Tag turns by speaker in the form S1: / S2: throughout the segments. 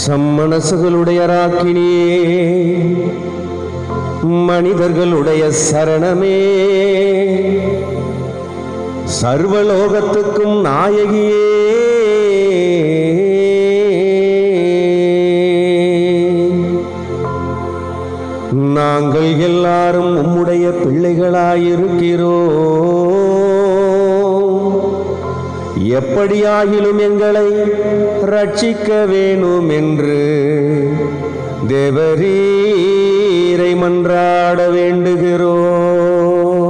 S1: சம்மனசுகளுடைய ராக்கினியே மனிதர்களுடைய சரணமே சர்வலோகத்துக்கும் நாயகியே நாங்கள் எல்லாரும் உம்முடைய பிள்ளைகளாயிருக்கிறோம் எப்படியாகிலும் எங்களை ரட்சிக்க வேணும் என்று தேவரீரை மன்றாட வேண்டுகிறோம்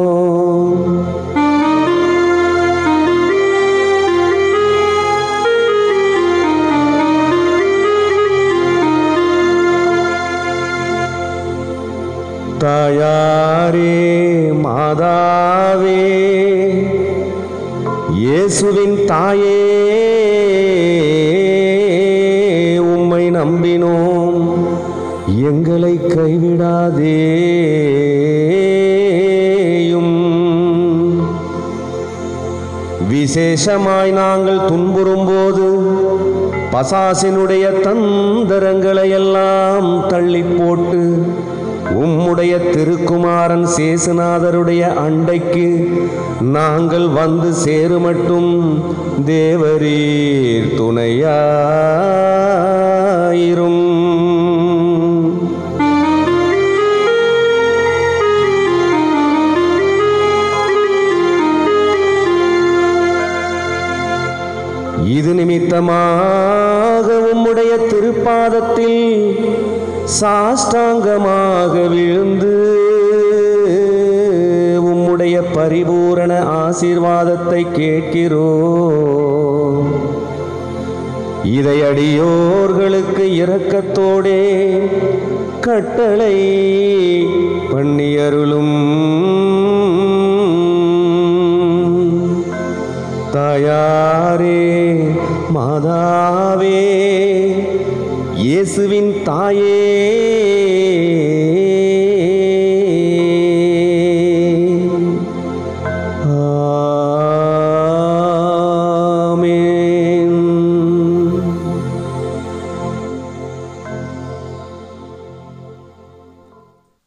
S1: தாயாரே மாதாவே இயேசுவின் தாயே உம்மை நம்பினோம் எங்களை கைவிடாதேயும் விசேஷமாய் நாங்கள் துன்புறும்போது பசாசினுடைய தந்தரங்களை எல்லாம் தள்ளி போட்டு உம்முடைய திருக்குமாரன் சேசுநாதருடைய அண்டைக்கு நாங்கள் வந்து சேருமட்டும் தேவரீர் துணையாயிரும் இது நிமித்தமாக உம்முடைய திருப்பாதத்தில் சாஷ்டாங்கமாக விழுந்து உம்முடைய பரிபூரண ஆசீர்வாதத்தை கேட்கிறோம் இதை அடியோர்களுக்கு இரக்கத்தோடே கட்டளை பண்ணியருளும் தாயாரே மாதாவே இயேசுவின் தாயே